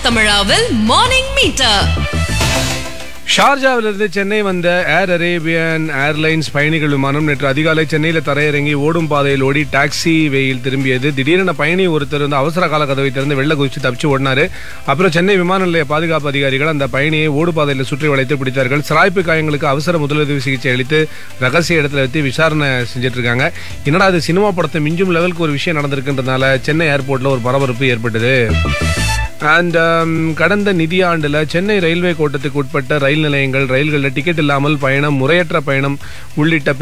தமிழாவில் morning meter ஷார்ஜாவிலிருந்து சென்னை வந்த Air Arabian airlines பயணிகள் விமானம் நேற்று அதிகாலை சென்னையில் தரையிறங்கி ஓடும் பாதையில் ஓடி டாக்ஸி வேயில் திரும்பியது திடீரென பயணி ஒருத்தர் வந்து அவசர கால கதவை திறந்து வெள்ள குதிச்சு தப்பிச்சு ஓடினாரு அப்புறம் சென்னை விமான நிலைய பாதுகாப்பு அதிகாரிகள் அந்த பயணியை ஓடு பாதையில் சுற்றி வளைத்து பிடித்தார்கள் சிராய்ப்பு காயங்களுக்கு அவசர முதலுதவி சிகிச்சை அளித்து ரகசிய இடத்துல வைத்து விசாரணை செஞ்சுட்டு இருக்காங்க என்னடா அது சினிமா படத்தை மிஞ்சும் லெவலுக்கு ஒரு விஷயம் நடந்திருக்கின்றனால சென்னை ஏர்போர்ட்ல ஒரு பரபரப்பு ஏற்பட்டது அண்ட் கடந்த நிதியாண்டில் சென்னை ரயில்வே கோட்டத்துக்கு உட்பட்ட ரயில் நிலையங்கள் ரயில்களில் டிக்கெட் இல்லாமல் பயணம் முறையற்ற பயணம் உள்ளிட்ட